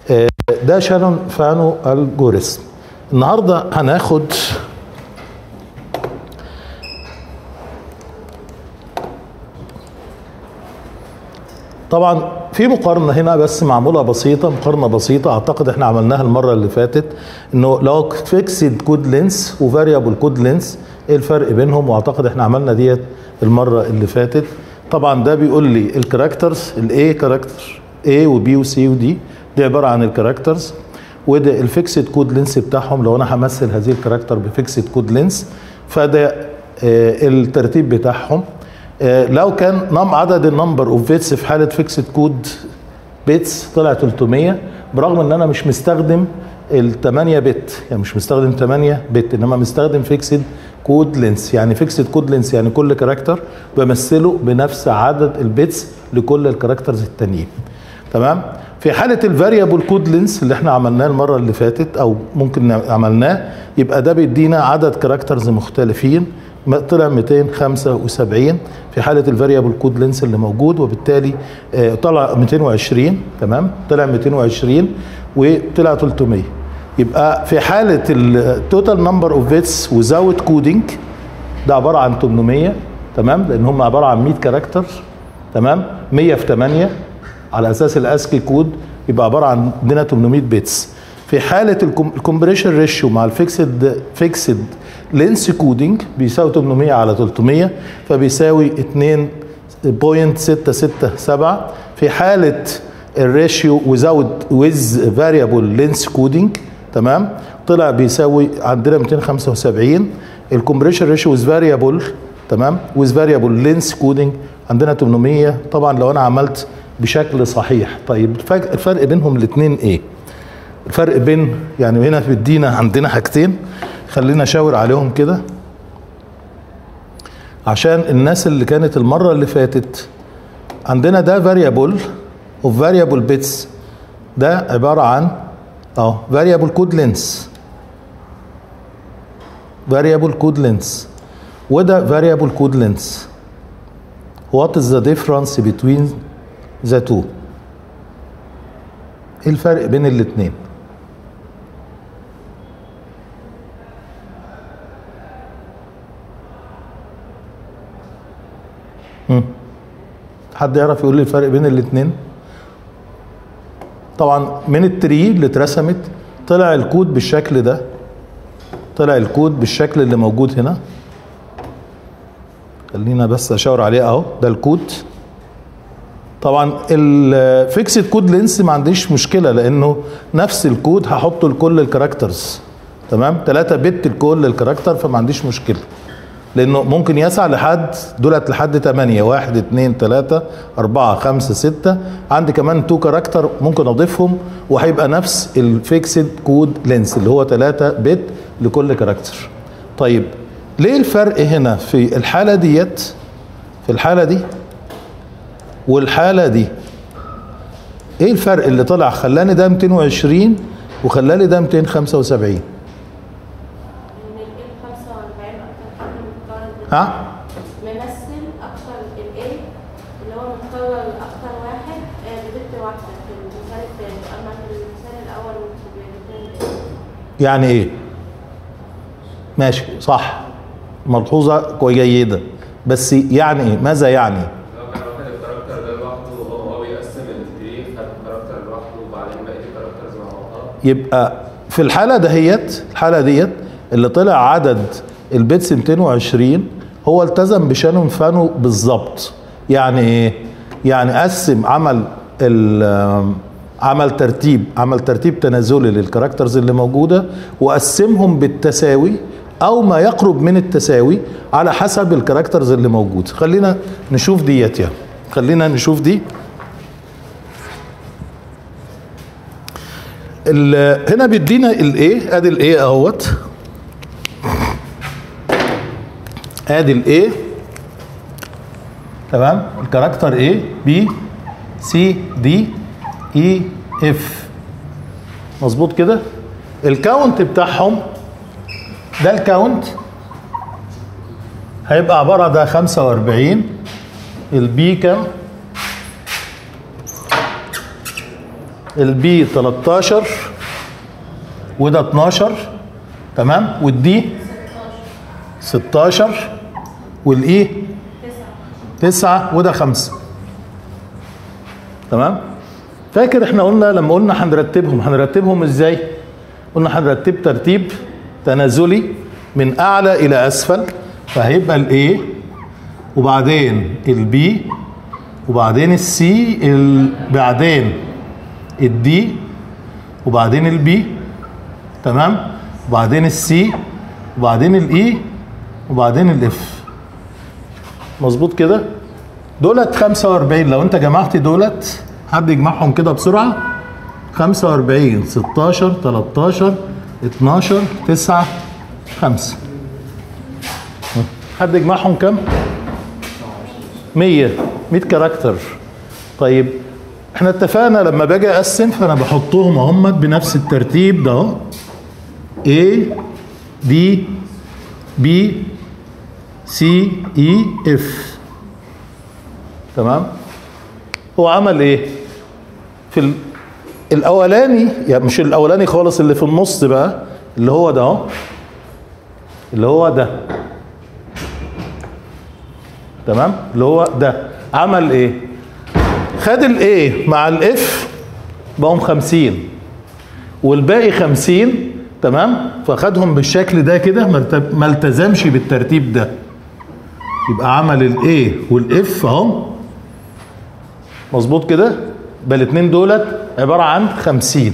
آه، ده شانون فانو الجوريزم النهارده هناخد طبعا في مقارنه هنا بس معموله بسيطه مقارنه بسيطه اعتقد احنا عملناها المره اللي فاتت انه لو فيكسد كود لينس وفاريبل كود لينس ايه الفرق بينهم واعتقد احنا عملنا ديت المره اللي فاتت طبعا ده بيقول لي الكاركترز الاي كاركتر A وبي وسي ودي دي عباره عن الكاركترز وده الفيكسد كود لينس بتاعهم لو انا همثل هذه الكاركتر بفيكسد كود لينس فده آه، الترتيب بتاعهم آه، لو كان نم عدد النمبر اوف بيتس في حاله فيكسد كود بيتس طلع 300 برغم ان انا مش مستخدم ال 8 بت يعني مش مستخدم 8 بت انما مستخدم فيكسد كود لينس يعني فيكسد كود لينس يعني كل كاركتر بمثله بنفس عدد البيتس لكل الكاركترز التانيين تمام في حاله الفاريبل كود لينس اللي احنا عملناه المره اللي فاتت او ممكن نع- عملناه يبقى ده بيدينا عدد كاركترز مختلفين ما- طلع 275 في حاله الفاريبل كود لينس اللي موجود وبالتالي آه، طلع 220 تمام طلع 220 وطلع 300 يبقى في حاله التوتال نمبر اوف بيتس وزاوت كودينج ده عباره عن 800 تمام لان هم عباره عن 100 كاركتر تمام 100 في 8 على اساس الاسكي كود يبقى عباره عن عندنا 800 بيتس في حاله الكومبريشن ريشيو مع الفيكسد فيكسد لينس كودينج بيساوي 800 على 300 فبيساوي 2.667 في حاله الريشيو وزاوت ويز فاريبل لينس كودينج تمام طلع بيساوي عندنا 275 الكومبريشن ريشيو ويز فاريبل تمام ويز فاريبل لينس كودينج عندنا 800 طبعا لو انا عملت بشكل صحيح طيب الفرق الفرق بينهم الاثنين ايه الفرق بين يعني هنا بيدينا عندنا حاجتين خلينا اشاور عليهم كده عشان الناس اللي كانت المره اللي فاتت عندنا ده فاريبل اوف فاريبل بيتس ده عباره عن اه فاريبل كود لينس فاريبل كود لينس وده فاريبل كود لينس what is the difference between the two ايه الفرق بين الاثنين حد يعرف يقول لي الفرق بين الاثنين طبعا من التري اللي اترسمت طلع الكود بالشكل ده طلع الكود بالشكل اللي موجود هنا خلينا بس اشاور عليه اهو ده الكود طبعا الفيكسد كود لينس ما عنديش مشكله لانه نفس الكود هحطه لكل الكاركترز تمام 3 بت لكل الكاركتر فما عنديش مشكله لانه ممكن يسع لحد دولت لحد 8 1 2 3 4 5 6 عندي كمان 2 كاركتر ممكن اضيفهم وهيبقى نفس الفيكسد كود لينس اللي هو 3 بت لكل كاركتر طيب ليه الفرق هنا في الحاله ديت في الحاله دي والحاله دي ايه الفرق اللي طلع خلاني ده 220 وخلاني ده 275 ان ال 45 اكتر حد متكرر ها ممثل اكتر ال A اللي هو متكرر اكتر واحد آه، ببت واحده في المثال الثاني اما في المثال الاول والاثنين يعني ايه ماشي صح ملحوظه كوي- جيده بس يعني ايه ماذا يعني لو كان واخد الكاركتر ده لوحده هو هو بيقسم التري خد كاركتر لوحده وبعدين بقيه الكاركترز مع بعضها يبقى في الحاله دهيت الحاله ديت اللي طلع عدد البيتس 220 هو التزم بشانون فانو بالظبط يعني ايه يعني قسم عمل ال- عمل ترتيب عمل ترتيب تنازلي للكاركترز اللي موجوده وقسمهم بالتساوي او ما يقرب من التساوي على حسب الكاركترز اللي موجود خلينا نشوف ديت يعني خلينا نشوف دي ال- هنا بيدينا الايه ادي الايه اهوت ادي الايه تمام الكاركتر ايه بي سي دي اي اف مظبوط كده الكاونت بتاعهم ده الكاونت هيبقى عباره ده 45 البي كام البي 13 وده 12 تمام والدي 16 والاي 9 وده 5 تمام فاكر احنا قلنا لما قلنا هنرتبهم هنرتبهم ازاي قلنا هنرتب ترتيب تنازلي من اعلى الى اسفل فهيبقى الاي وبعدين البي وبعدين السي ال... بعدين الدي وبعدين البي تمام وبعدين السي وبعدين الاي وبعدين الاف مظبوط كده دولت 45 لو انت جمعت دولت حد يجمعهم كده بسرعه 45 16 13 12 9 5 حد يجمعهم كام 100 100 كاركتر طيب احنا اتفقنا لما باجي اقسم فانا بحطهم اهم بنفس الترتيب ده اهو A D B C E F تمام هو عمل ايه في ال- الاولاني يعني مش الاولاني خالص اللي في النص بقى اللي هو ده اهو اللي هو ده تمام اللي هو ده عمل ايه خد الايه مع الاف بقوا 50 والباقي 50 تمام فخدهم بالشكل ده كده ما الت- ما التزمش بالترتيب ده يبقى عمل الايه والاف اهو مظبوط كده يبقى الاثنين دولت عباره عن 50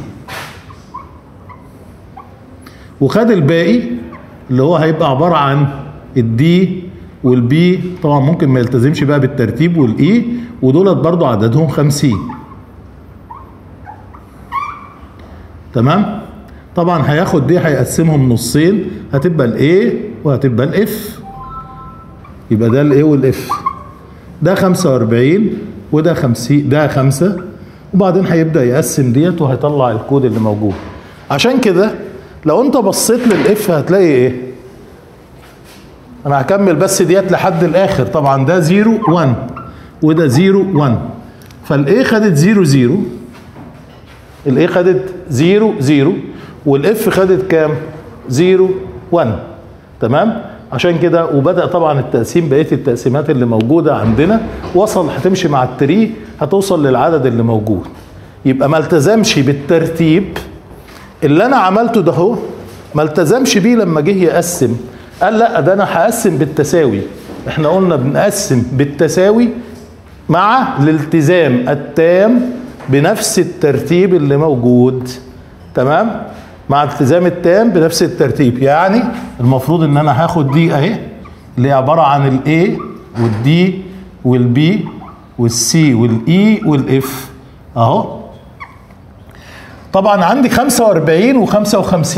وخد الباقي اللي هو هيبقى عباره عن الدي والبي طبعا ممكن ما يلتزمش بقى بالترتيب والاي ودولت برضو عددهم 50 تمام طبعا هياخد دي هيقسمهم نصين هتبقى الاي وهتبقى الاف يبقى ده الاي والاف ده 45 وده 50 ده 5 وبعدين هيبدا يقسم ديت وهيطلع الكود اللي موجود عشان كده لو انت بصيت للاف هتلاقي ايه انا هكمل بس ديت لحد الاخر طبعا ده 0 1 وده 0 1 فالايه خدت 0 0 الايه خدت 0 0 والاف خدت كام 0 1 تمام عشان كده وبدا طبعا التقسيم بقيه التقسيمات اللي موجوده عندنا وصل هتمشي مع التري هتوصل للعدد اللي موجود يبقى ما التزمش بالترتيب اللي انا عملته ده هو ما التزمش بيه لما جه يقسم قال لا ده انا هقسم بالتساوي احنا قلنا بنقسم بالتساوي مع الالتزام التام بنفس الترتيب اللي موجود تمام مع الالتزام التام بنفس الترتيب يعني المفروض ان انا هاخد دي اهي اللي هي عباره عن الاي والدي والبي والسي والاي والاف اهو طبعا عندي 45 و55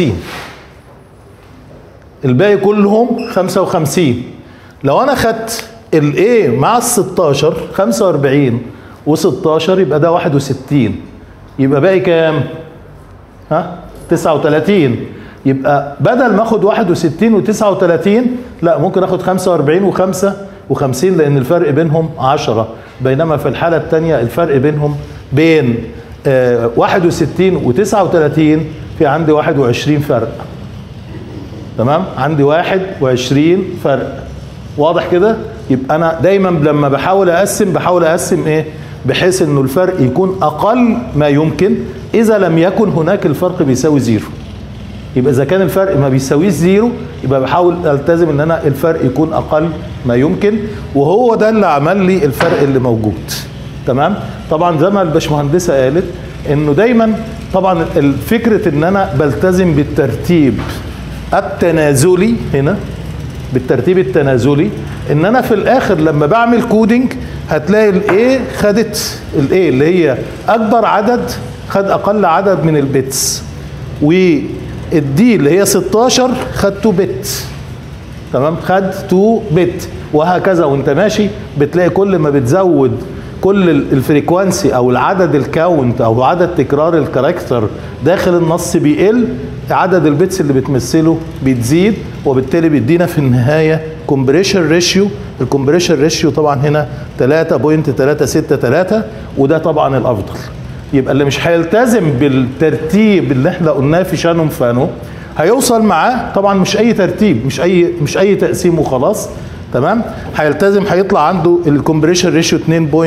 الباقي كلهم 55 لو انا خدت الاي مع ال 16 45 و16 يبقى ده 61 يبقى باقي كام؟ ها 39 يبقى بدل ما اخد 61 و39 لا ممكن اخد 45 و5 و50 لان الفرق بينهم 10 بينما في الحاله الثانيه الفرق بينهم بين آه 61 و39 في عندي 21 فرق تمام عندي 21 فرق واضح كده يبقى انا دايما لما بحاول اقسم بحاول اقسم ايه بحيث انه الفرق يكون اقل ما يمكن اذا لم يكن هناك الفرق بيساوي زيرو يبقى اذا كان الفرق ما بيساويش زيرو يبقى بحاول التزم ان انا الفرق يكون اقل ما يمكن وهو ده اللي عمل لي الفرق اللي موجود تمام طبعا زي ما الباشمهندسه قالت انه دايما طبعا الفكره ان انا بلتزم بالترتيب التنازلي هنا بالترتيب التنازلي ان انا في الاخر لما بعمل كودنج هتلاقي الاي خدت الاي اللي هي اكبر عدد خد اقل عدد من البيتس والدي اللي هي 16 خد 2 بت تمام خد 2 بت وهكذا وانت ماشي بتلاقي كل ما بتزود كل الفريكوانسي او العدد الكاونت او عدد تكرار الكاركتر داخل النص بيقل عدد البيتس اللي بتمثله بتزيد وبالتالي بيدينا في النهايه كومبريشن ريشيو الكومبريشن ريشيو طبعا هنا 3.363 وده طبعا الافضل يبقى اللي مش هيلتزم بالترتيب اللي احنا قلناه في شانون فانو هيوصل معاه طبعا مش اي ترتيب مش اي مش اي تقسيم وخلاص تمام هيلتزم هيطلع عنده الكومبريشن ريشيو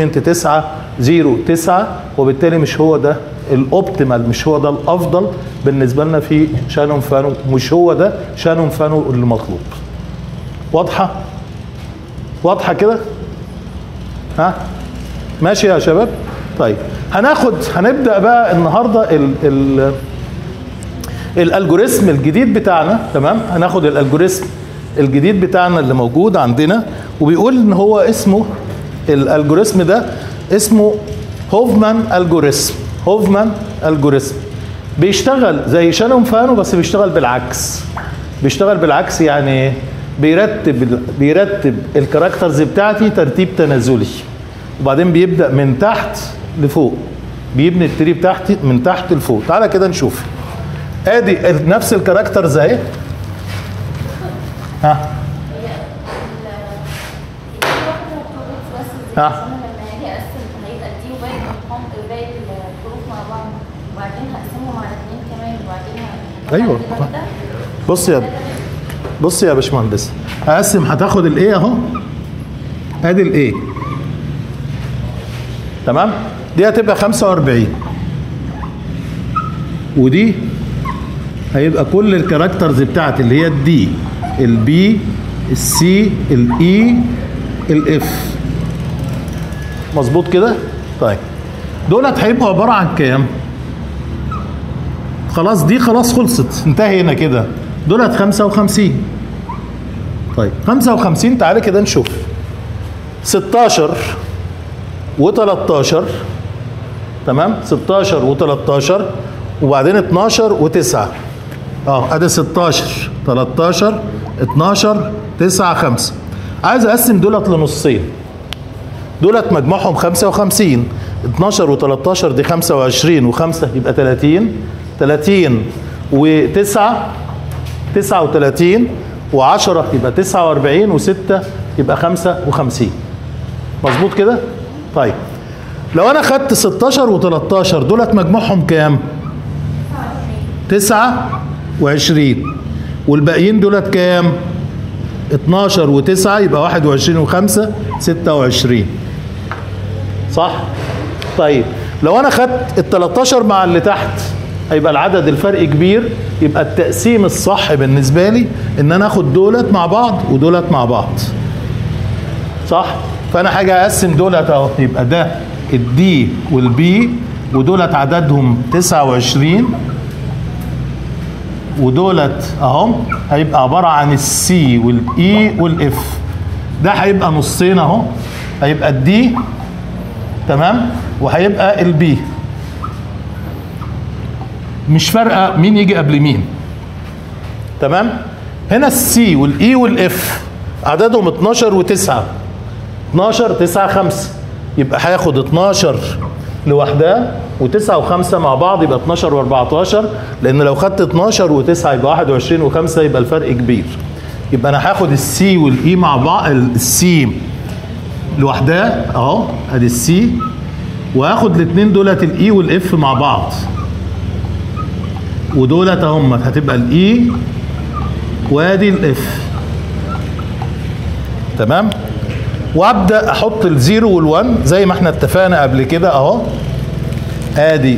2.909 وبالتالي مش هو ده الاوبتيمال مش هو ده الافضل بالنسبه لنا في شانون فانو مش هو ده شانون فانو اللي مطلوب واضحه واضحه كده ها ماشي يا شباب طيب هناخد هنبدا بقى النهارده ال ال الالجوريزم الجديد بتاعنا تمام هناخد الالجوريزم الجديد بتاعنا اللي موجود عندنا وبيقول ان هو اسمه الالجوريزم ده اسمه هوفمان الجوريزم هوفمان الجوريزم بيشتغل زي شانون فانو بس بيشتغل بالعكس بيشتغل بالعكس يعني بيرتب بيرتب الكاركترز بتاعتي ترتيب تنازلي وبعدين بيبدا من تحت لفوق بيبني التري بتاعتي من تحت لفوق تعالى كده نشوف ادي نفس الكاركترز اهي ها هي ال- في واحدة الحروف بس ها. عشان لما اجي اقسم هيبقى دي وباقي الارقام باقي الحروف مع بعض وبعدين هقسمهم على اتنين كمان وبعدين ه- أيوة. هعمل واحدة. بص يا بص يا باشمهندس هقسم هتاخد الايه اهو ادي الايه تمام دي هتبقى 45 ودي هيبقى كل الكاركترز بتاعتي اللي هي الدي البي السي الاي الاف مظبوط كده طيب دولت هيبقوا عباره عن كام خلاص دي خلاص خلصت انتهي هنا كده دولت 55 طيب 55 تعالى كده نشوف 16 و13 تمام 16 و13 وبعدين 12 و9 اه ادي 16 13 12 9 5 عايز اقسم دولت لنصين دولت مجموعهم 55 12 و13 دي 25 و5 يبقى 30 30 و9 39 و10 يبقى 49 و6 يبقى 55 مظبوط كده؟ طيب لو انا خدت 16 و13 دولت مجموعهم كام؟ 29 والباقيين دولت كام؟ 12 و9 يبقى 21 و5 26 صح؟ طيب لو انا خدت ال 13 مع اللي تحت هيبقى العدد الفرق كبير يبقى التقسيم الصح بالنسبه لي ان انا اخد دولت مع بعض ودولت مع بعض صح فانا حاجه اقسم دولت اهو يبقى ده الدي والبي ودولت عددهم 29 ودولت اهم هيبقى عباره عن السي والاي والاف ده هيبقى نصين اهو هيبقى الدي تمام وهيبقى البي مش فارقه مين يجي قبل مين تمام هنا السي والاي والاف عددهم 12 و9 12 9 5 يبقى هياخد 12 لوحدها و9 و5 مع بعض يبقى 12 و14 لان لو خدت 12 و9 يبقى 21 و5 يبقى الفرق كبير يبقى انا هاخد السي والاي مع بعض السي لوحدها اهو ادي السي وهاخد الاثنين دولت الاي والاف مع بعض ودولت اهم هتبقى الاي وادي الاف تمام وابدا احط الزيرو والوان زي ما احنا اتفقنا قبل كده اهو ادي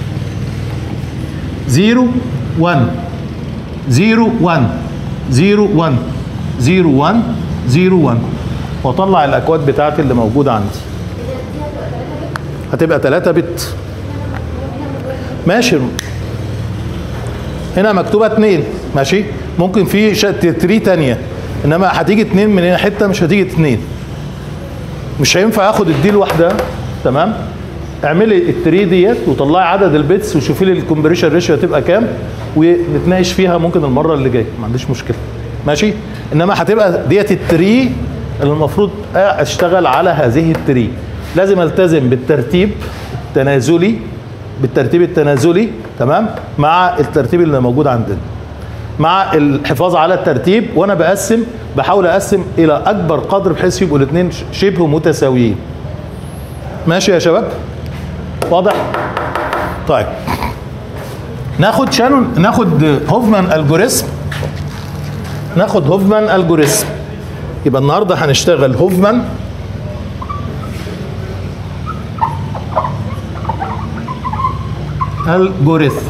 زيرو وان زيرو وان زيرو وان زيرو وان زيرو وان واطلع الاكواد بتاعتي اللي موجوده عندي هتبقى 3 بت ماشي هنا مكتوبه 2 ماشي ممكن في شت- تري تانية انما هتيجي 2 من هنا حته مش هتيجي 2 مش هينفع اخد الدي لوحدها تمام اعملي التري ديت وطلعي عدد البيتس وشوفي لي الكومبريشن ريشيو هتبقى كام ونتناقش فيها ممكن المره اللي جايه ما عنديش مشكله ماشي انما هتبقى ديت التري اللي المفروض اشتغل على هذه التري لازم التزم بالترتيب التنازلي بالترتيب التنازلي تمام مع الترتيب اللي موجود عندنا مع الحفاظ على الترتيب وانا بقسم بحاول اقسم الى اكبر قدر بحيث يبقوا الاثنين شبه متساويين ماشي يا شباب واضح طيب ناخد شانون ناخد هوفمان الجوريزم ناخد هوفمان الجوريزم يبقى النهارده هنشتغل هوفمان الجوريثم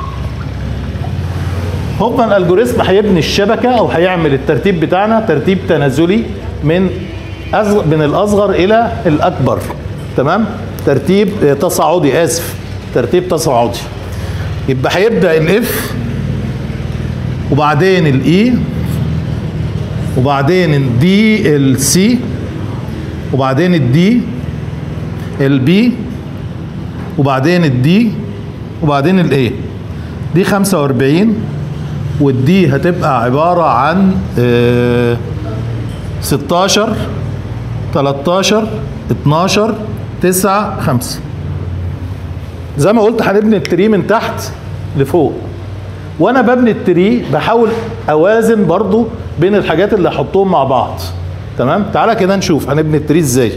هوفمان الجوريثم هيبني الشبكه او هيعمل الترتيب بتاعنا ترتيب تنازلي من أصغر من الاصغر الى الاكبر تمام ترتيب آه، تصاعدي اسف ترتيب تصاعدي يبقى هيبدا الاف وبعدين الاي وبعدين الدي السي وبعدين الدي البي وبعدين الدي وبعدين الايه دي 45 والدي هتبقى عبارة عن آه، 16 13 12 9 5 زي ما قلت هنبني التري من تحت لفوق وانا ببني التري بحاول اوازن برضو بين الحاجات اللي هحطهم مع بعض تمام تعالى كده نشوف هنبني التري ازاي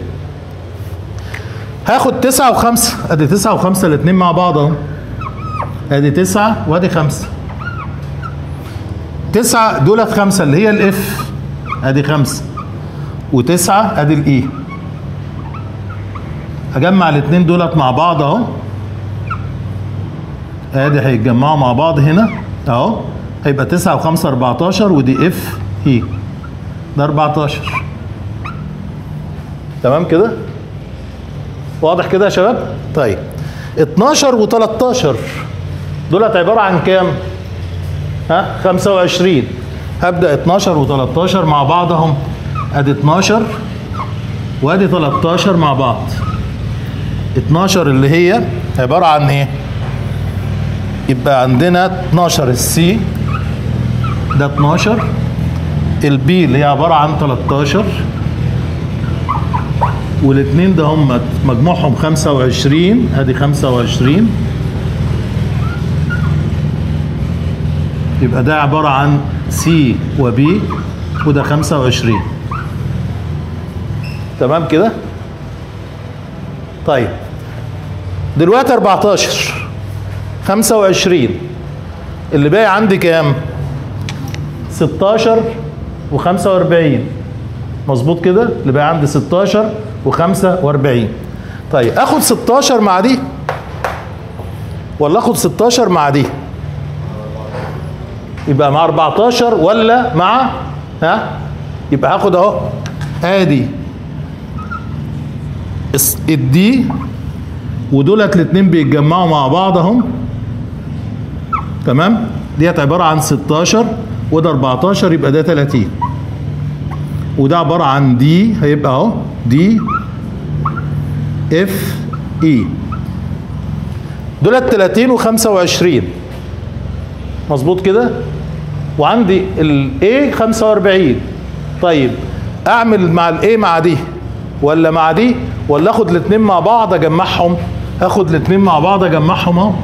هاخد تسعة وخمسة ادي تسعة وخمسة الاتنين مع بعض اهو ادي تسعة وادي خمسة تسعة دولت خمسة اللي هي الاف ادي خمسة وتسعة ادي الاي اجمع الاتنين دولت مع بعض اهو ادي هيتجمعوا مع بعض هنا اهو هيبقى تسعة وخمسة 14 ودي اف اي ده 14 تمام كده واضح كده يا شباب طيب 12 و13 دولت عبارة عن كام ها 25 هبدأ 12 و13 مع بعضهم ادي 12 وادي 13 مع بعض 12 اللي هي عبارة عن ايه يبقى عندنا 12 السي ده 12 البي اللي هي عبارة عن 13 والاثنين ده هم مجموعهم 25 ادي 25 يبقى ده عبارة عن سي وبي وده 25 تمام كده طيب دلوقتي 14 25 اللي باقي عندي كام 16 و45 مظبوط كده اللي بقى عندي 16 و45 طيب اخد 16 مع دي ولا اخد 16 مع دي يبقى مع 14 ولا مع ها يبقى هاخد اهو ادي الس- الدي ودولت الاتنين بيتجمعوا مع بعض اهم تمام ديت عباره عن 16 وده 14 يبقى ده 30 وده عباره عن دي هيبقى اهو دي اف اي دولت 30 و25 مظبوط كده وعندي الاي 45 طيب اعمل مع الاي مع دي ولا مع دي ولا اخد الاثنين مع بعض اجمعهم اخد الاثنين مع بعض اجمعهم اهو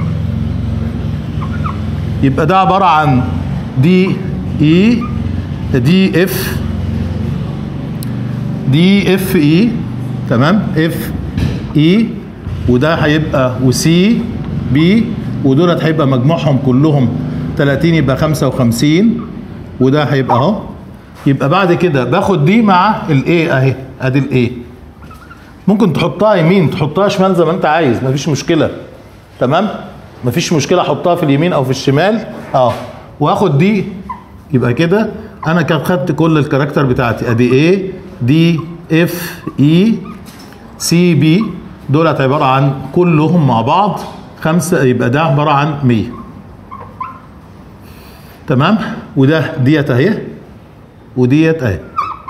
يبقى ده عباره عن دي اي دي اف دي اف اي تمام اف اي وده هيبقى وسي بي ودولت هيبقى مجموعهم كلهم 30 يبقى 55 وده هيبقى اهو يبقى بعد كده باخد دي مع الاي اهي ادي الاي ممكن تحطها يمين تحطها شمال زي ما انت عايز مفيش مشكله تمام مفيش مشكله احطها في اليمين او في الشمال اه واخد دي يبقى كده انا كده خدت كل الكاركتر بتاعتي ادي ايه دي اف اي سي بي دولت عباره عن كلهم مع بعض خمسه يبقى ده عباره عن 100 تمام وده ديت اهي وديت اهي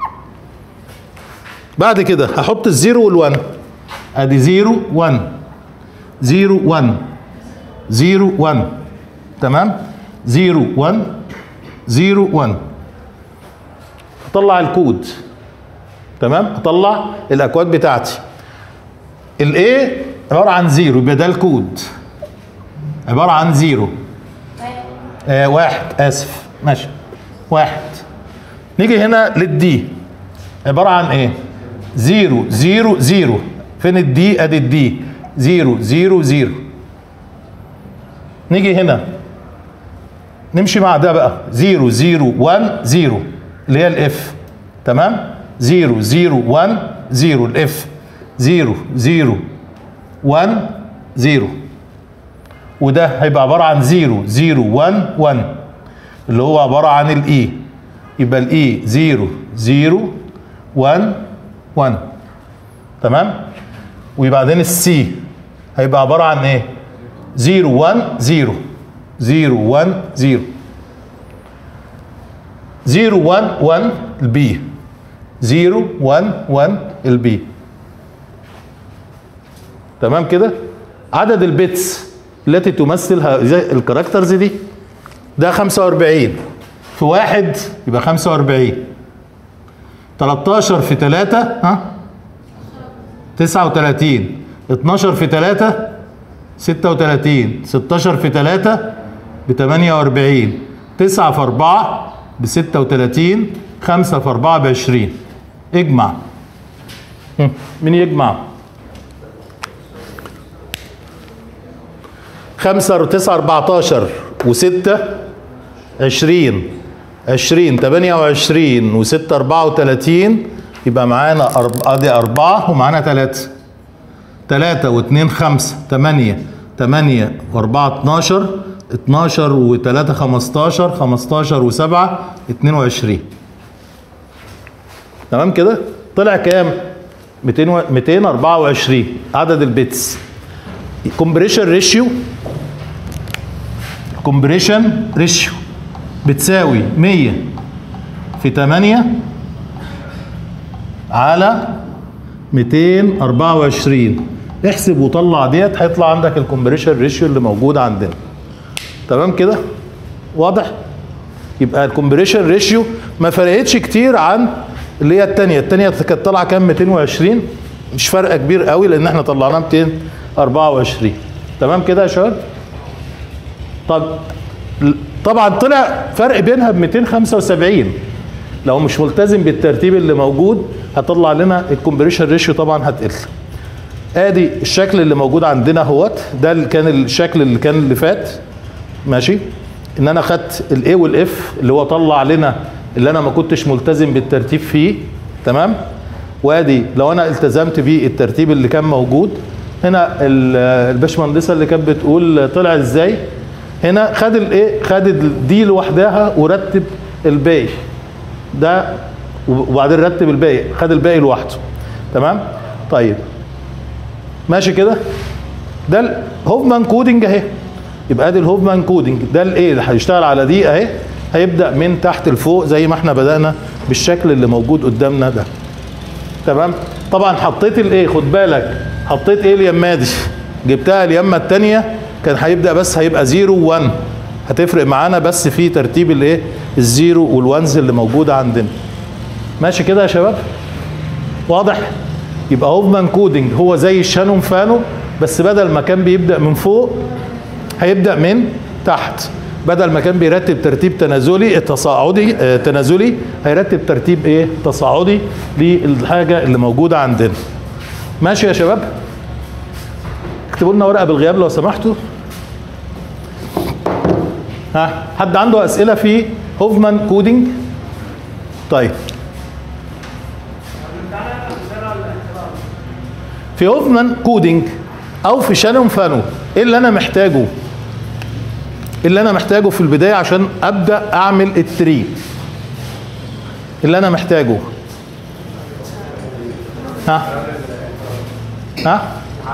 بعد كده هحط الزيرو والوان ادي زيرو وان زيرو وان زيرو وان تمام زيرو وان زيرو وان اطلع الكود تمام اطلع الاكواد بتاعتي الاي عباره عن زيرو يبقى ده الكود عباره عن زيرو آه واحد اسف ماشي واحد نيجي هنا للدي عباره عن ايه زيرو زيرو زيرو فين الدي ادي الدي 0 0 0 نيجي هنا نمشي مع ده بقى 0 0 1 0 اللي هي الاف تمام 0 0 1 0 الاف 0 0 1 0 وده هيبقى عباره عن 0 0 1 1 اللي هو عباره عن الاي يبقى الاي 0 0 1 1 تمام وبعدين السي هيبقى عباره عن ايه 0 1 0 0 1 0 0 1 1 البي 0 1 1 البي تمام كده عدد البيتس التي تمثل هذه الكاركترز دي ده 45 في واحد يبقى 45 13 في 3 ها 39 12 في 3 36 16 في 3 ب 48 9 في 4 ب 36 5 في 4 ب 20 اجمع هم، مين يجمع؟ 5 و9 14 و6 20 20 28 و6 34 يبقى معانا أرب- ادي 4 ومعانا 3 3 و2 5 8 8 و4 12 12 و3 15 15 و7 22 تمام كده طلع كام 200 و- 224 عدد البيتس كومبريشن ريشيو كومبريشن ريشيو بتساوي 100 في 8 على 224 احسب وطلع ديت هيطلع عندك الكومبريشن ريشيو اللي موجود عندنا تمام كده واضح يبقى الكومبريشن ريشيو ما فرقتش كتير عن اللي هي الثانيه الثانيه كانت طالعه كام 220 مش فرقه كبير قوي لان احنا طلعناها 224 تمام كده يا شباب طب طبعا طلع فرق بينها ب 275 لو مش ملتزم بالترتيب اللي موجود هطلع لنا الكومبريشن ريشيو طبعا هتقل ادي الشكل اللي موجود عندنا اهوت ده اللي كان الشكل اللي كان اللي فات ماشي ان انا خدت الاي والاف اللي هو طلع لنا اللي انا ما كنتش ملتزم بالترتيب فيه تمام وادي لو انا التزمت بالترتيب اللي كان موجود هنا ال- الباشمهندسه اللي كانت بتقول طلع ازاي هنا خد الايه خد ال- دي لوحدها ورتب الباقي ده وبعدين رتب الباقي خد الباقي لوحده تمام طيب ماشي كده ده الهوفمان كودنج اهي يبقى ادي الهوفمان كودنج ده الايه اللي هيشتغل على دي اهي هيبدا من تحت لفوق زي ما احنا بدانا بالشكل اللي موجود قدامنا ده تمام طبعا حطيت الايه خد بالك حطيت ايه اليمه دي جبتها اليمه الثانيه كان هيبدا بس هيبقى 0 و1 هتفرق معانا بس في ترتيب الايه الزيرو والوانز اللي موجوده عندنا ماشي كده يا شباب واضح يبقى هوفمان كودنج هو زي الشانون فانو بس بدل ما كان بيبدا من فوق هيبدا من تحت بدل ما كان بيرتب ترتيب تنازلي تصاعدي آه، تنازلي هيرتب ترتيب ايه تصاعدي للحاجه اللي موجوده عندنا ماشي يا شباب اكتبوا لنا ورقه بالغياب لو سمحتوا ها حد عنده اسئله في هوفمان كودنج طيب في هوفمان كودنج او في شانون فانو ايه اللي انا محتاجه ايه اللي انا محتاجه في البدايه عشان ابدا اعمل التري اللي انا محتاجه ها ها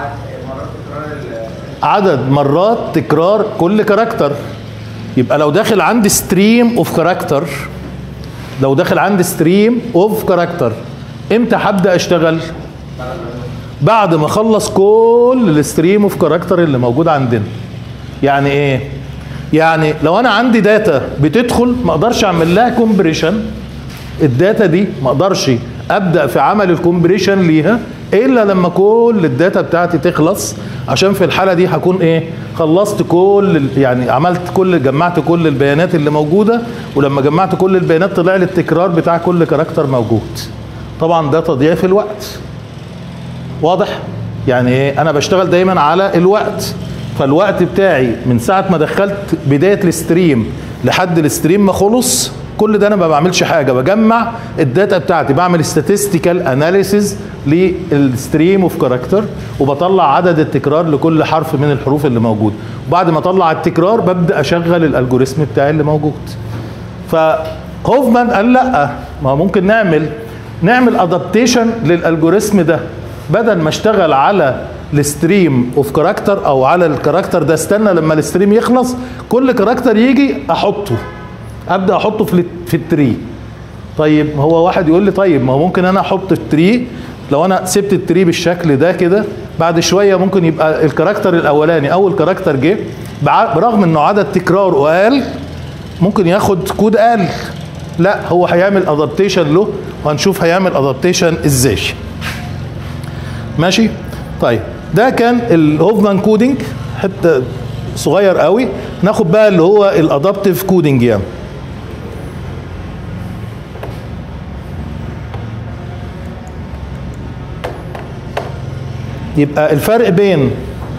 عدد مرات تكرار كل كاركتر يبقى لو داخل عندي ستريم اوف كاركتر لو داخل عندي ستريم اوف كاركتر امتى هبدا اشتغل بعد ما اخلص كل الستريم اوف كاركتر اللي موجود عندنا يعني ايه يعني لو انا عندي داتا بتدخل ما اقدرش اعمل لها كومبريشن الداتا دي ما اقدرش ابدا في عمل الكومبريشن ليها الا لما كل الداتا بتاعتي تخلص عشان في الحاله دي هكون ايه خلصت كل ال- يعني عملت كل جمعت كل البيانات اللي موجوده ولما جمعت كل البيانات طلع لي التكرار بتاع كل كاركتر موجود طبعا ده تضييع في الوقت واضح يعني ايه انا بشتغل دايما على الوقت فالوقت بتاعي من ساعه ما دخلت بدايه الستريم لحد الستريم ما خلص كل ده انا ما بعملش حاجه بجمع الداتا بتاعتي بعمل statistical analysis للستريم اوف كاركتر وبطلع عدد التكرار لكل حرف من الحروف اللي موجود وبعد ما اطلع التكرار ببدا اشغل الالجوريزم بتاعي اللي موجود فهوفمان قال لا ما ممكن نعمل نعمل ادابتيشن للالجوريزم ده بدل ما اشتغل على الستريم اوف كاركتر او على الكاركتر ده استنى لما الستريم يخلص كل كاركتر يجي احطه ابدا احطه في في التري طيب هو واحد يقول لي طيب ما هو ممكن انا احط التري لو انا سبت التري بالشكل ده كده بعد شويه ممكن يبقى الكاركتر الاولاني اول كاركتر جه بع- برغم انه عدد تكراره اقل ممكن ياخد كود اقل لا هو هيعمل ادابتيشن له وهنشوف هيعمل ادابتيشن ازاي ماشي طيب ده كان الهوفمان كودنج حته صغير قوي ناخد بقى اللي هو الادابتيف كودنج يعني يبقى الفرق بين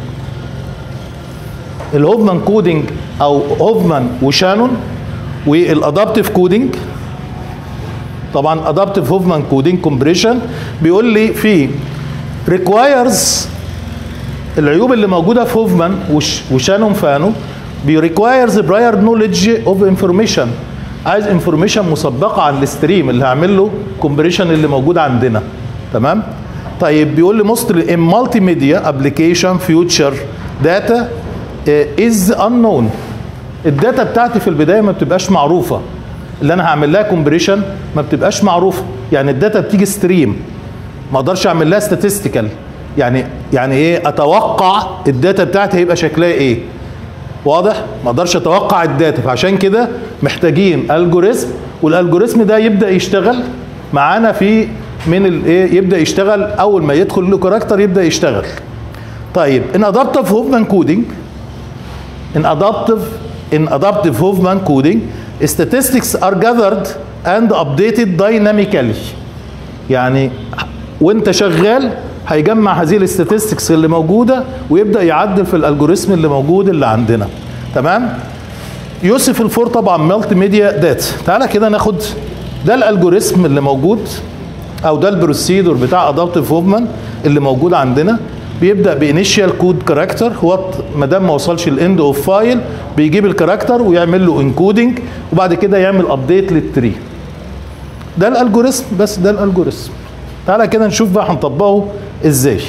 الهوفمان كودنج او هوفمان وشانون والادابتيف كودنج طبعا ادابتيف هوفمان كودنج كومبريشن بيقول لي في ريكوايرز العيوب اللي موجوده في هوفمان وش وشانون فانو بيريكوايرز براير نوليدج اوف انفورميشن عايز انفورميشن مسبقه عن الستريم اللي هعمل له كومبريشن اللي موجود عندنا تمام طيب بيقول لي موستلي ان مالتي ميديا ابلكيشن فيوتشر داتا از unknown الداتا بتاعتي في البدايه ما بتبقاش معروفه اللي انا هعمل لها كومبريشن ما بتبقاش معروفه يعني الداتا بتيجي ستريم ما اقدرش اعمل لها statistical يعني يعني ايه اتوقع الداتا بتاعتي هيبقى شكلها ايه واضح ما اقدرش اتوقع الداتا فعشان كده محتاجين الجوريزم والالجوريزم ده يبدا يشتغل معانا في من الايه يبدا يشتغل اول ما يدخل له كاركتر يبدا يشتغل طيب ان ادابتيف هوفمان كودنج in adaptive in adaptive Hoffman coding statistics are gathered and updated dynamically يعني وانت شغال هيجمع هذه الاستاتستكس اللي موجوده ويبدا يعدل في الالجوريزم اللي موجود اللي عندنا تمام يوسف الفور طبعا مالتي ميديا داتا تعالى كده ناخد ده الالجوريزم اللي موجود او ده البروسيدور بتاع ادابتيف هوفمان اللي موجود عندنا بيبدا بانيشال كود كاركتر هو ما دام ما وصلش الاند اوف فايل بيجيب الكاركتر ويعمل له انكودنج وبعد كده يعمل ابديت للتري ده الالجوريزم بس ده الالجوريزم تعالى كده نشوف بقى هنطبقه ازاي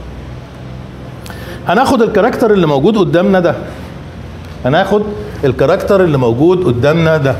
هناخد الكاركتر اللي موجود قدامنا ده هناخد الكاركتر اللي موجود قدامنا ده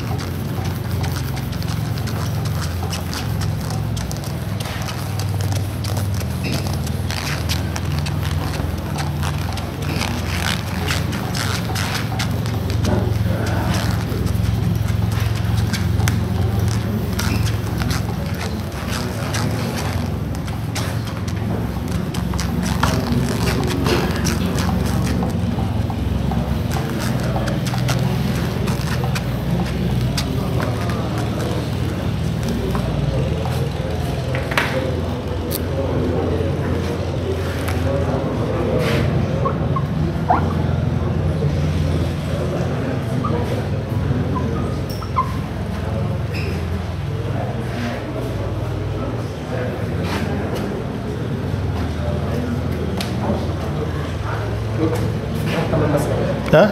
ها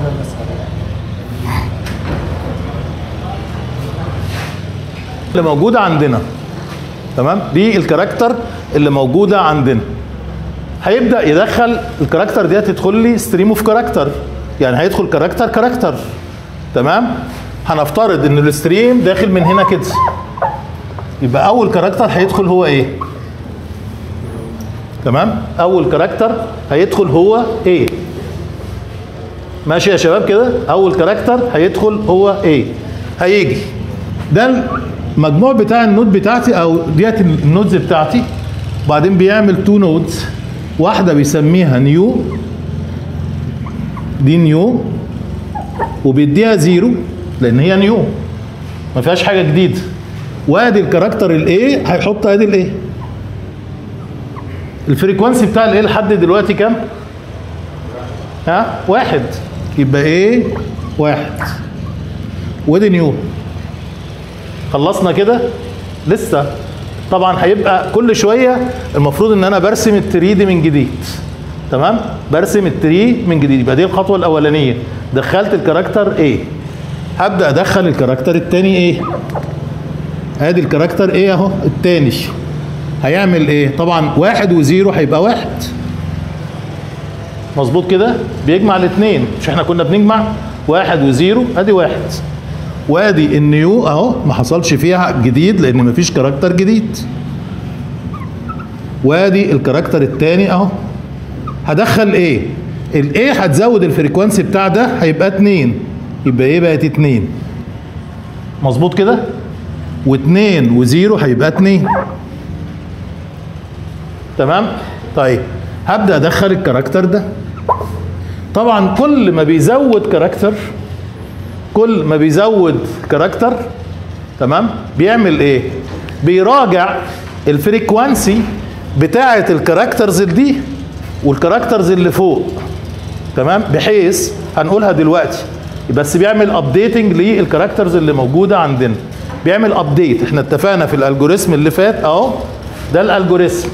اللي موجوده عندنا تمام دي الكاركتر اللي موجوده عندنا هيبدا يدخل الكاركتر دي تدخل لي ستريم اوف كاركتر يعني هيدخل كاركتر كاركتر تمام هنفترض ان الستريم داخل من هنا كده يبقى اول كاركتر هيدخل هو ايه تمام اول كاركتر هيدخل هو ايه ماشي يا شباب كده اول كاركتر هيدخل هو ايه هيجي ده المجموع بتاع النود بتاعتي او ديت النودز بتاعتي وبعدين بيعمل تو نودز واحده بيسميها نيو دي نيو وبيديها زيرو لان هي نيو ما فيهاش حاجه جديده وادي الكاركتر الايه هيحط ادي الايه الفريكوانسي بتاع الايه لحد دلوقتي كام ها واحد يبقى ايه واحد ودي نيو خلصنا كده لسه طبعا هيبقى كل شويه المفروض ان انا برسم التري دي من جديد تمام برسم التري من جديد يبقى دي الخطوه الاولانيه دخلت الكاركتر ايه هبدا ادخل الكاركتر الثاني ايه ادي الكاركتر ايه اهو الثاني هيعمل ايه طبعا واحد وزيرو هيبقى واحد مظبوط كده بيجمع الاثنين مش احنا كنا بنجمع واحد وزيرو ادي واحد وادي النيو اهو ما حصلش فيها جديد لان مفيش كاركتر جديد وادي الكاركتر الثاني اهو هدخل ايه الايه هتزود الفريكوانسي بتاع ده هيبقى اتنين يبقى ايه بقت اتنين مظبوط كده واتنين وزيرو هيبقى اتنين تمام طيب هبدا ادخل الكاركتر ده طبعا كل ما بيزود كاركتر كل ما بيزود كاركتر تمام بيعمل ايه بيراجع الفريكوانسي بتاعه الكاركترز دي والكاركترز اللي فوق تمام بحيث هنقولها دلوقتي بس بيعمل ابديتنج للكاركترز اللي موجوده عندنا بيعمل ابديت احنا اتفقنا في الالجوريزم اللي فات اهو ده الالجوريزم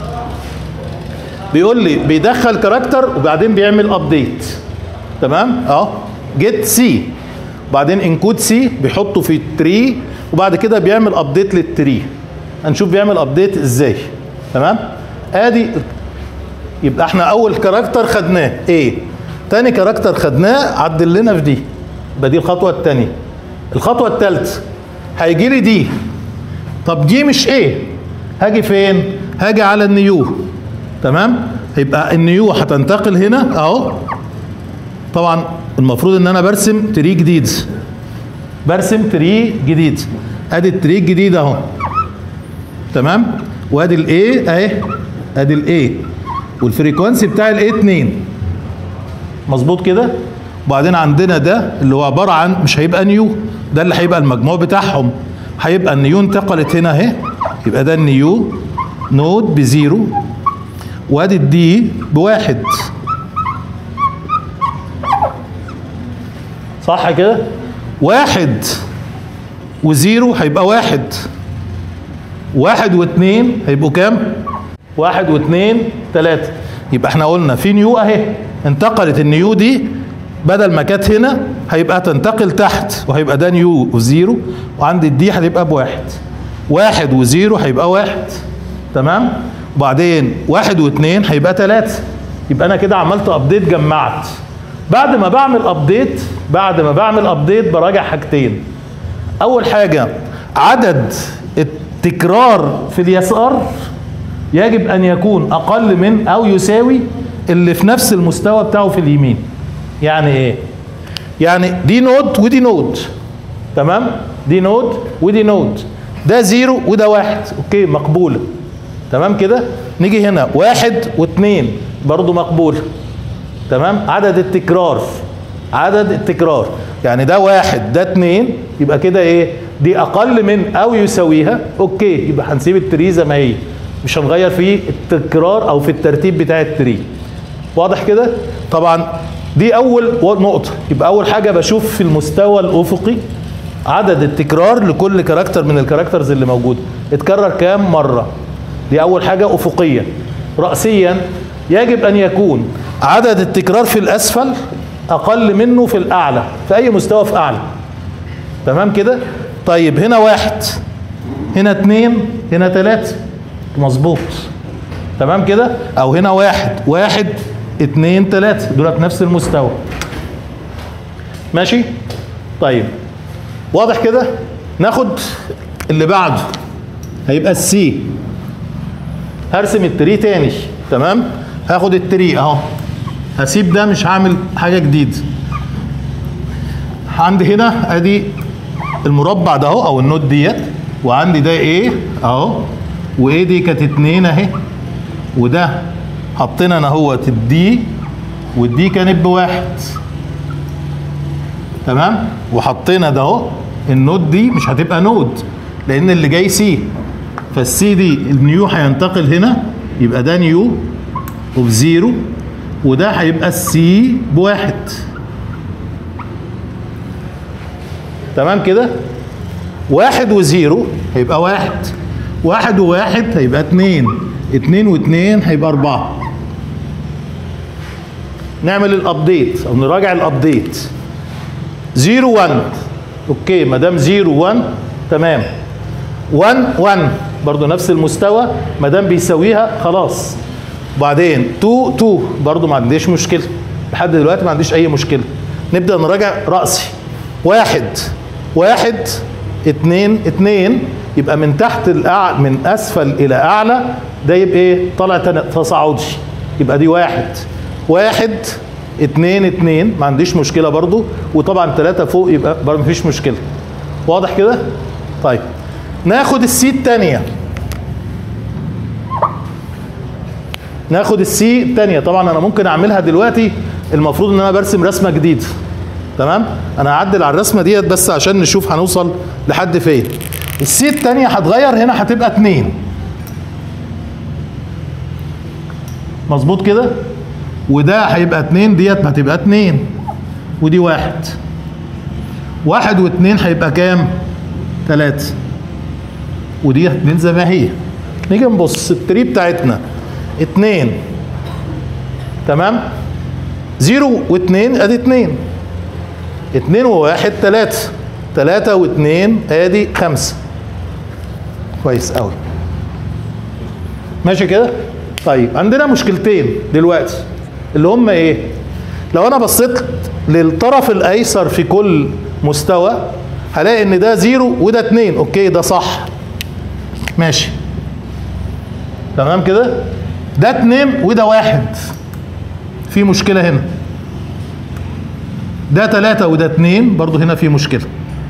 بيقول لي بيدخل كاركتر وبعدين بيعمل ابديت تمام اهو جيت سي وبعدين انكود سي بيحطه في التري وبعد كده بيعمل ابديت للتري هنشوف بيعمل ابديت ازاي تمام ادي يبقى احنا اول كاركتر خدناه ايه تاني كاركتر خدناه عدل لنا في دي يبقى دي الخطوه الثانيه الخطوه الثالثه هيجي لي دي طب دي مش ايه هاجي فين هاجي على النيو تمام يبقى النيو هتنتقل هنا اهو طبعا المفروض ان انا برسم تري جديد برسم تري جديد ادي التري الجديد اهو تمام وادي الايه اهي ادي الايه والفريكوانسي بتاع الايه 2 مظبوط كده وبعدين عندنا ده اللي هو عباره عن مش هيبقى نيو ده اللي هيبقى المجموع بتاعهم هيبقى النيو انتقلت هنا اهي يبقى ده النيو نود بزيرو وادي الدي بواحد صح كده واحد وزيرو هيبقى واحد واحد واثنين هيبقوا كام واحد واثنين ثلاثة يبقى احنا قلنا في نيو اهي انتقلت النيو دي بدل ما كانت هنا هيبقى تنتقل تحت وهيبقى ده نيو وزيرو وعند الدي هتبقى بواحد واحد وزيرو هيبقى واحد تمام وبعدين واحد واثنين هيبقى ثلاثة يبقى انا كده عملت ابديت جمعت بعد ما بعمل ابديت بعد ما بعمل ابديت براجع حاجتين اول حاجة عدد التكرار في اليسار يجب ان يكون اقل من او يساوي اللي في نفس المستوى بتاعه في اليمين يعني ايه يعني دي نود ودي نود تمام دي نود ودي نود ده زيرو وده واحد اوكي مقبولة تمام كده نيجي هنا واحد واثنين برضو مقبولة تمام عدد التكرار عدد التكرار يعني ده واحد ده اتنين يبقى كده ايه دي اقل من او يساويها اوكي يبقى هنسيب التري زي ما هي مش هنغير في التكرار او في الترتيب بتاع التري واضح كده طبعا دي اول نقطة يبقى اول حاجة بشوف في المستوى الافقي عدد التكرار لكل كاركتر من الكاركترز اللي موجودة اتكرر كام مرة دي اول حاجة افقيا رأسيا يجب ان يكون عدد التكرار في الاسفل اقل منه في الاعلى في اي مستوى في اعلى تمام كده طيب هنا واحد هنا اتنين هنا تلاتة مظبوط تمام كده او هنا واحد واحد اتنين تلاتة دولت نفس المستوى ماشي طيب واضح كده ناخد اللي بعده هيبقى السي هرسم التري تاني تمام هاخد التري اهو هسيب ده مش هعمل حاجه جديده عندي هنا ادي المربع ده اهو او النوت ديت وعندي ده ايه اهو وايه دي كانت اتنين اهي وده حطينا انا اهوت الدي والدي كانت بواحد تمام وحطينا ده اهو النوت دي مش هتبقى نود لان اللي جاي سي فالسي دي النيو هينتقل هنا يبقى ده نيو اوف زيرو وده هيبقى السي بواحد تمام كده واحد وزيرو هيبقى واحد واحد وواحد هيبقى اتنين اتنين واتنين هيبقى اربعة نعمل الابديت او نراجع الابديت زيرو وان اوكي ما دام زيرو وان تمام 1 1 برضو نفس المستوى ما دام بيساويها خلاص وبعدين 2 2 برضو ما عنديش مشكله لحد دلوقتي ما عنديش اي مشكله نبدا نراجع راسي واحد واحد اتنين اتنين يبقى من تحت الأع... من اسفل الى اعلى ده يبقى ايه طالع تن- تصاعدي يبقى دي واحد واحد اتنين اتنين ما عنديش مشكله برضو وطبعا ثلاثه فوق يبقى برضو مفيش مشكله واضح كده طيب ناخد السي الثانيه ناخد السي الثانيه طبعا انا ممكن اعملها دلوقتي المفروض ان انا برسم رسمه جديده تمام انا هعدل على الرسمه ديت بس عشان نشوف هنوصل لحد فين السي الثانيه هتغير هنا هتبقى 2 مظبوط كده وده هيبقى 2 ديت هتبقى 2 ودي واحد واحد واثنين هيبقى كام؟ ثلاثة ودي اتنين زي ما هي نيجي نبص التري بتاعتنا اتنين تمام زيرو واتنين ادي اتنين اتنين وواحد تلاتة تلاتة واتنين ادي خمسة كويس قوي ماشي كده طيب عندنا مشكلتين دلوقتي اللي هم ايه لو انا بصيت للطرف الايسر في كل مستوى هلاقي ان ده زيرو وده اتنين اوكي ده صح ماشي تمام كده ده اتنين وده واحد في مشكلة هنا ده تلاتة وده اتنين برضو هنا في مشكلة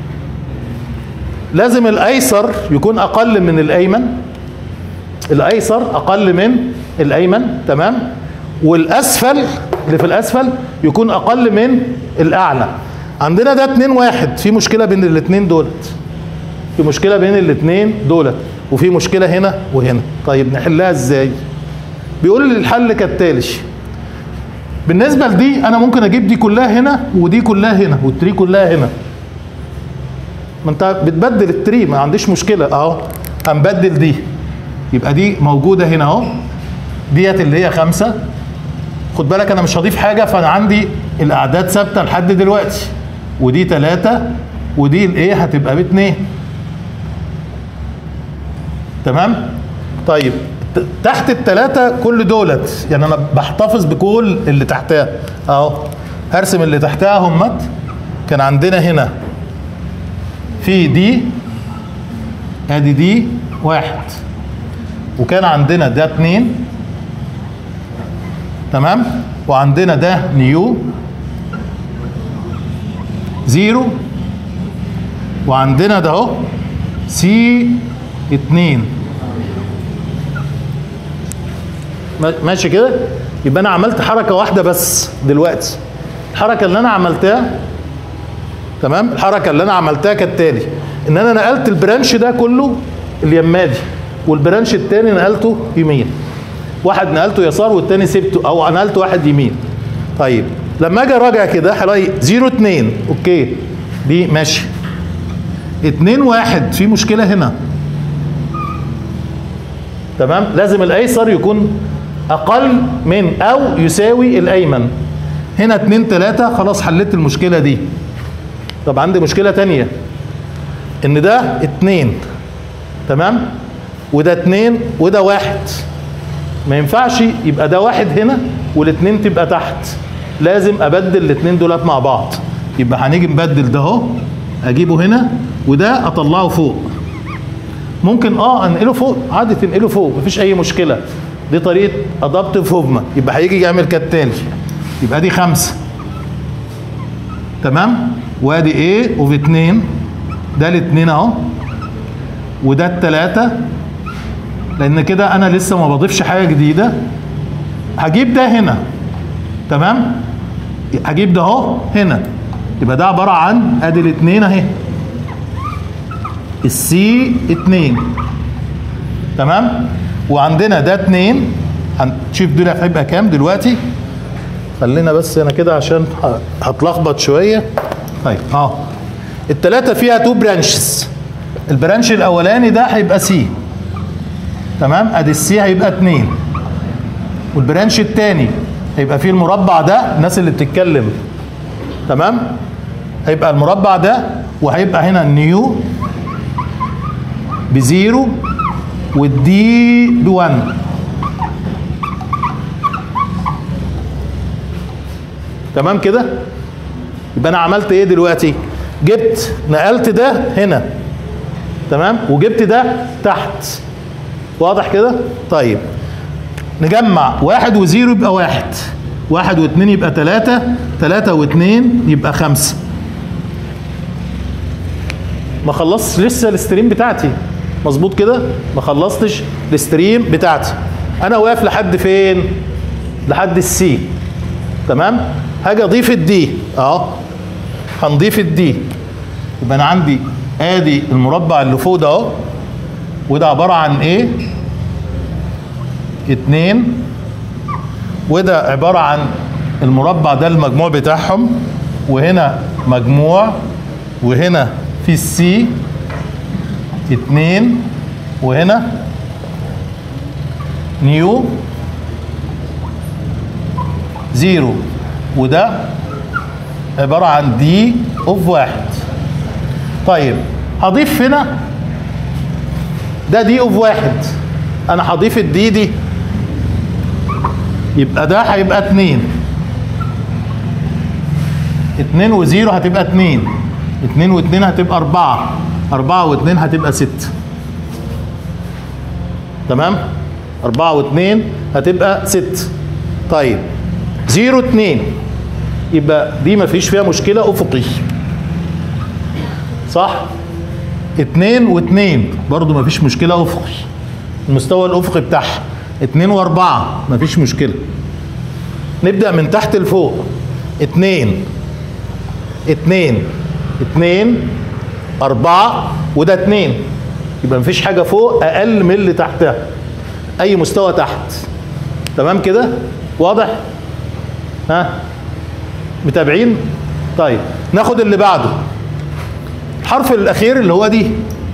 لازم الايسر يكون اقل من الايمن الايسر اقل من الايمن تمام والاسفل اللي في الاسفل يكون اقل من الاعلى عندنا ده اتنين واحد في مشكله بين الاتنين دولت في مشكله بين الاتنين دولت وفي مشكله هنا وهنا طيب نحلها ازاي بيقول لي الحل كالتالي بالنسبه لدي انا ممكن اجيب دي كلها هنا ودي كلها هنا والتري كلها هنا ما انت بتبدل التري ما عنديش مشكله اهو هنبدل دي يبقى دي موجوده هنا اهو ديت اللي هي خمسة خد بالك انا مش هضيف حاجه فانا عندي الاعداد ثابته لحد دلوقتي ودي ثلاثة ودي الايه هتبقى باتنين تمام طيب ت- تحت الثلاثة كل دولت يعني انا بحتفظ بكل اللي تحتها اهو هرسم اللي تحتها همت كان عندنا هنا في دي ادي دي واحد وكان عندنا ده اتنين تمام وعندنا ده نيو زيرو وعندنا ده اهو سي اتنين ما- ماشي كده يبقى انا عملت حركه واحده بس دلوقتي الحركه اللي انا عملتها تمام الحركه اللي انا عملتها كالتالي ان انا نقلت البرانش ده كله اليمادي والبرانش التاني نقلته يمين واحد نقلته يسار والتاني سبته او نقلت واحد يمين طيب لما اجي اراجع كده هلاقي 0 2 اوكي دي ماشي 2 1 في مشكله هنا تمام لازم الايسر يكون اقل من او يساوي الايمن هنا 2 3 خلاص حليت المشكله دي طب عندي مشكله تانية ان ده 2 تمام وده 2 وده واحد ما ينفعش يبقى ده واحد هنا والاثنين تبقى تحت لازم ابدل الاثنين دولت مع بعض يبقى هنيجي نبدل ده اهو اجيبه هنا وده اطلعه فوق ممكن اه انقله فوق عادي تنقله فوق مفيش اي مشكله دي طريقه ادابتيف هوفمان يبقى هيجي يعمل كالتالي يبقى دي خمسه تمام وادي ايه وفي اتنين ده الاتنين اهو وده التلاته لان كده انا لسه ما بضيفش حاجه جديده هجيب ده هنا تمام هجيب ده اهو هنا يبقى ده عباره عن ادي الاثنين اهي السي 2 تمام وعندنا ده اتنين هنشوف دول هيبقى كام دلوقتي خلينا بس هنا كده عشان ه- هتلخبط شويه طيب اه التلاته فيها تو برانشز البرانش الاولاني ده هيبقى سي تمام ادي السي هيبقى اتنين والبرانش التاني هيبقى فيه المربع ده الناس اللي بتتكلم تمام هيبقى المربع ده وهيبقى هنا النيو بزيرو والدي بوان تمام كده يبقى انا عملت ايه دلوقتي جبت نقلت ده هنا تمام وجبت ده تحت واضح كده طيب نجمع واحد وزيرو يبقى واحد واحد واثنين يبقى ثلاثة ثلاثة واثنين يبقى خمسة ما خلصتش لسه الستريم بتاعتي مظبوط كده ما خلصتش الستريم بتاعتي انا واقف لحد فين لحد السي تمام هاجي اضيف الدي اهو هنضيف الدي يبقى انا عندي ادي المربع اللي فوق ده اهو وده عباره عن ايه اتنين وده عباره عن المربع ده المجموع بتاعهم وهنا مجموع وهنا في السي اتنين وهنا نيو زيرو وده عبارة عن دي اوف واحد طيب هضيف هنا ده دي اوف واحد انا هضيف الدي دي يبقى ده هيبقى اتنين اتنين وزيرو هتبقى اتنين اتنين واتنين هتبقى اربعة اربعة واتنين هتبقى ست تمام اربعة واتنين هتبقى ست طيب زيرو اتنين يبقى دي مفيش فيها مشكلة افقي صح اتنين واتنين برضو مفيش مشكلة افقي المستوى الافقي بتاعها اتنين واربعة مفيش مشكلة نبدأ من تحت لفوق اتنين اتنين اتنين أربعة وده اتنين يبقى مفيش حاجة فوق أقل من اللي تحتها أي مستوى تحت تمام كده واضح ها متابعين طيب ناخد اللي بعده الحرف الأخير اللي هو دي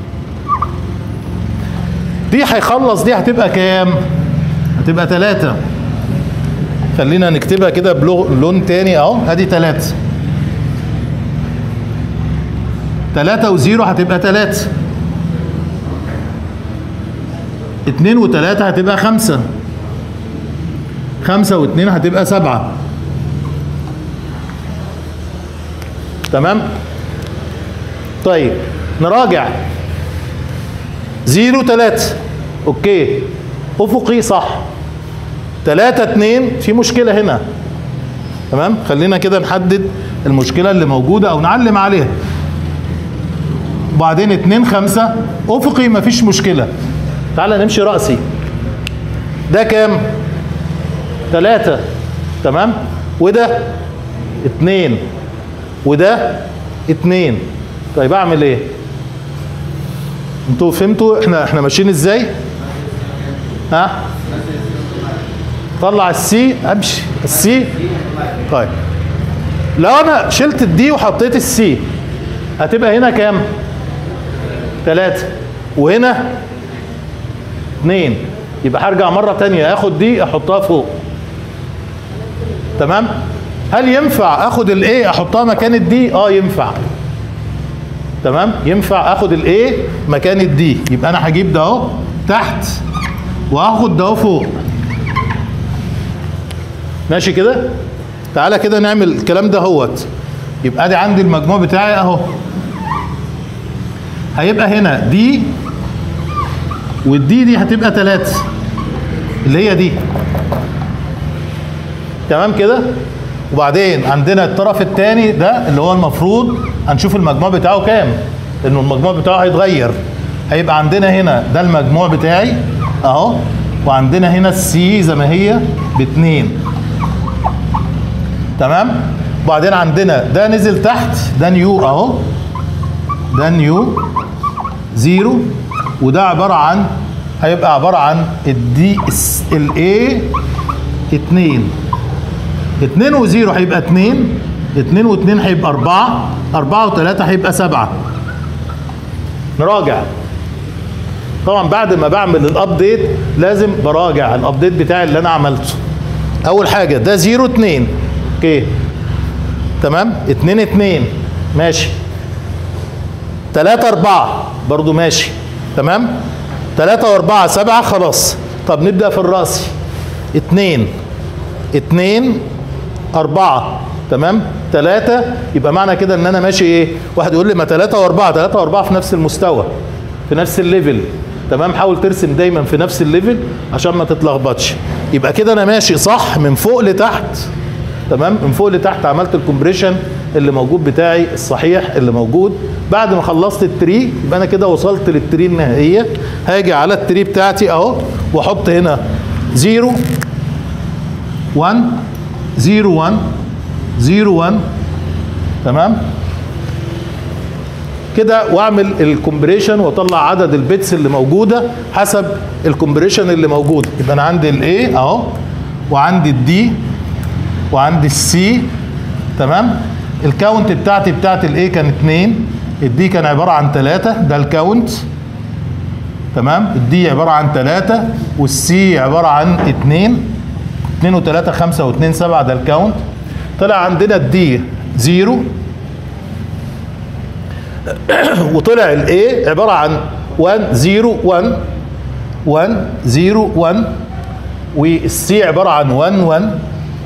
دي هيخلص دي هتبقى كام هتبقى تلاتة خلينا نكتبها كده بلون تاني اهو ادي تلاتة تلاتة وزيرو هتبقى تلاتة اتنين وتلاتة هتبقى خمسة خمسة واتنين هتبقى سبعة تمام طيب نراجع زيرو تلاتة اوكي افقي صح تلاتة اتنين في مشكلة هنا تمام خلينا كده نحدد المشكلة اللي موجودة او نعلم عليها وبعدين اتنين خمسة افقي مفيش مشكلة تعالى نمشي رأسي ده كام تلاتة تمام وده اتنين وده اتنين طيب اعمل ايه انتوا فهمتوا احنا احنا ماشيين ازاي ها طلع السي امشي السي طيب لو انا شلت الدي وحطيت السي هتبقى هنا كام ثلاثة وهنا اثنين يبقى هرجع مرة تانية اخد دي احطها فوق تمام هل ينفع اخد الايه احطها مكان الدي اه ينفع تمام ينفع اخد الايه مكان الدي يبقى انا هجيب ده اهو تحت وهاخد ده اهو فوق ماشي كده تعالى كده نعمل الكلام ده هوت يبقى ادي عندي المجموع بتاعي اهو هيبقى هنا دي والدي دي هتبقى تلاتة اللي هي دي تمام كده وبعدين عندنا الطرف الثاني ده اللي هو المفروض هنشوف المجموع بتاعه كام لانه المجموع بتاعه هيتغير هيبقى عندنا هنا ده المجموع بتاعي اهو وعندنا هنا السي زي ما هي باتنين تمام وبعدين عندنا ده نزل تحت ده نيو اهو ده نيو زيرو وده عبارة عن هيبقى عباره عن الدي الاي 2 2 و0 هيبقى 2 2 و2 هيبقى 4 4 و3 هيبقى 7 نراجع طبعا بعد ما بعمل الابديت لازم براجع الابديت بتاعي اللي انا عملته اول حاجه ده 0 2 اوكي تمام 2 2 ماشي 3 4 برضو ماشي تمام 3 و4 7 خلاص طب نبدا في الراسي 2 2 4 تمام 3 يبقى معنى كده ان انا ماشي ايه واحد يقول لي ما 3 و4 3 و4 في نفس المستوى في نفس الليفل تمام حاول ترسم دايما في نفس الليفل عشان ما تتلخبطش يبقى كده انا ماشي صح من فوق لتحت تمام من فوق لتحت عملت الكومبريشن اللي موجود بتاعي الصحيح اللي موجود بعد ما خلصت التري يبقى انا كده وصلت للتري النهائيه هاجي على التري بتاعتي اهو واحط هنا 0 1 0 1 0 1 تمام كده واعمل الكومبريشن واطلع عدد البيتس اللي موجوده حسب الكومبريشن اللي موجود يبقى انا عندي الاي اهو وعندي الدي وعندي السي تمام الكاونت بتاعتي بتاعت الاي كان 2 الدي كان عباره عن 3 ده الكاونت تمام الدي عباره عن 3 والسي عباره عن 2 2 و3 5 و2 7 ده الكاونت طلع عندنا الدي 0 وطلع الاي عباره عن 1 0 1 1 0 1 والسي عباره عن 1 1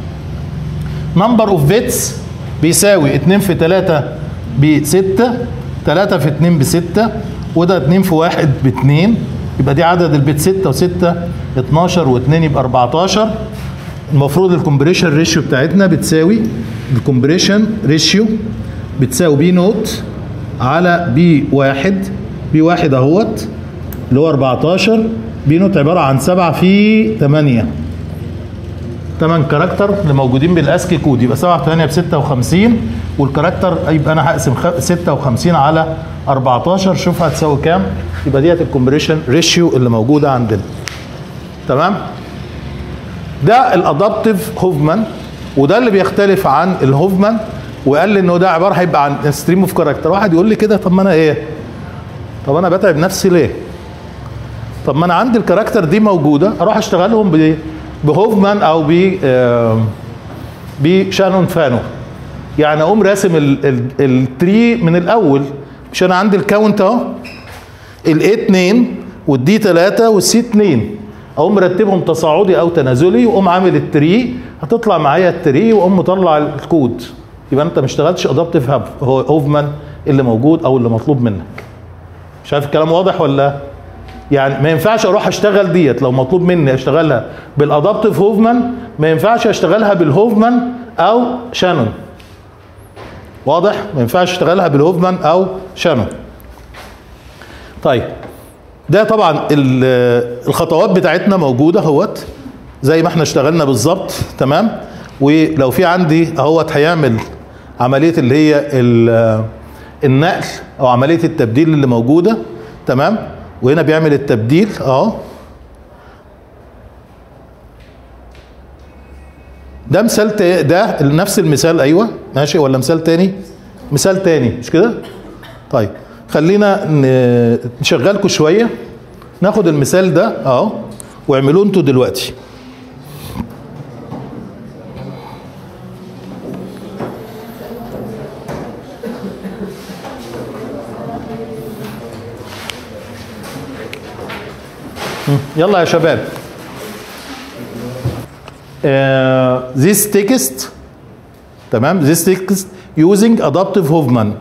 نمبر اوف بيتس بيساوي 2 في 3 ب 6 3 في 2 ب 6 وده 2 في 1 ب 2 يبقى دي عدد البيت 6 و6 12 و2 يبقى 14 المفروض الكومبريشن ريشيو بتاعتنا بتساوي الكومبريشن ريشيو بتساوي بي نوت على بي واحد بي واحد اهوت اللي هو 14 بي نوت عباره عن 7 في 8 8 كاركتر اللي موجودين بالاسكي كود يبقى 7 في 8 ب 56 والكاركتر يبقى انا هقسم 56 على 14 شوف هتساوي كام يبقى ديت الكومبريشن ريشيو اللي موجوده عندنا تمام ده الادابتيف هوفمان وده اللي بيختلف عن الهوفمان وقال لي انه ده عباره هيبقى عن ستريم اوف كاركتر واحد يقول لي كده طب ما انا ايه طب انا بتعب نفسي ليه طب ما انا عندي الكاركتر دي موجوده اروح اشتغلهم ب بهوفمان او ب آه بشانون فانو يعني اقوم راسم التري من الاول مش انا عندي الكاونت اهو الاي 2 والدي 3 والسي 2 اقوم مرتبهم تصاعدي او تنازلي واقوم عامل التري هتطلع معايا التري واقوم مطلع الكود يبقى انت ما اشتغلتش ادابتيف هاب هو هوفمان اللي موجود او اللي مطلوب منك شايف الكلام واضح ولا يعني ما ينفعش اروح اشتغل ديت لو مطلوب مني اشتغلها بالادابتيف هوفمان ما ينفعش اشتغلها بالهوفمان او شانون واضح ما ينفعش اشتغلها بالهوفمان او شانون طيب ده طبعا الخطوات بتاعتنا موجوده اهوت زي ما احنا اشتغلنا بالظبط تمام ولو في عندي اهوت هيعمل عمليه اللي هي النقل او عمليه التبديل اللي موجوده تمام وهنا بيعمل التبديل اهو ده مثال ده نفس المثال ايوه ماشي ولا مثال تاني مثال تاني مش كده طيب خلينا نشغلكم شويه ناخد المثال ده اهو واعملوه انتوا دلوقتي يلا يا شباب uh, this text تمام this text using adaptive Hoffman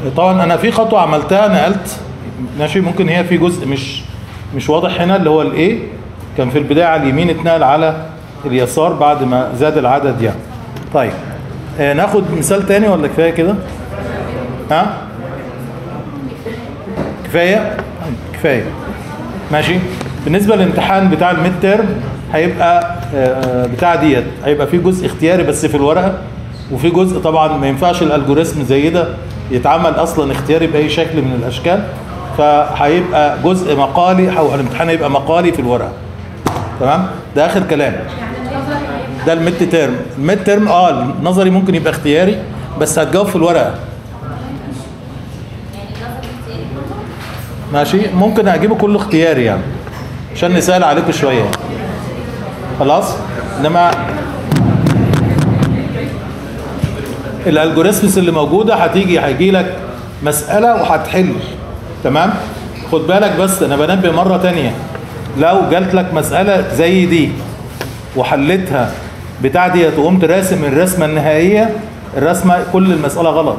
طبعا انا في خطوه عملتها نقلت ماشي ممكن هي في جزء مش مش واضح هنا اللي هو الايه كان في البدايه على اليمين اتنقل على اليسار بعد ما زاد العدد يعني طيب آه ناخد مثال تاني ولا كفايه كده ها كفايه كفايه ماشي بالنسبه للامتحان بتاع الميد تيرم هيبقى آه، بتاع ديت هيبقى في جزء اختياري بس في الورقه وفي جزء طبعا ما ينفعش الالجوريزم زي ده يتعمل اصلا اختياري باي شكل من الاشكال فهيبقى جزء مقالي او الامتحان هيبقى مقالي في الورقه تمام ده اخر كلام ده الميد تيرم الميد تيرم اه النظري ممكن يبقى اختياري بس هتجاوب في الورقه يعني نظري اختياري كله ماشي ممكن اجيبه كله اختياري يعني عشان نسهل عليكم شويه يعني. خلاص انما الالجوريزمز اللي موجوده هتيجي هيجي لك مساله وهتحل تمام خد بالك بس انا بنبه مره تانية لو جات لك مساله زي دي وحلتها بتاع ديت وقمت راسم الرسمه النهائيه الرسمه كل المساله غلط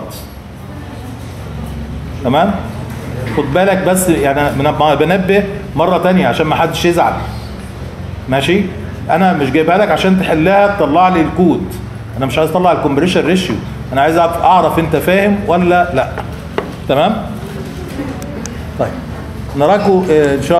تمام خد بالك بس يعني أنا بنبه مره تانية عشان ما حدش يزعل ماشي انا مش جايبها لك عشان تحلها تطلع لي الكود انا مش عايز اطلع الكومبريشن ريشيو انا عايز أعرف- اعرف انت فاهم ولا لا تمام طيب نراكم آه، ان شاء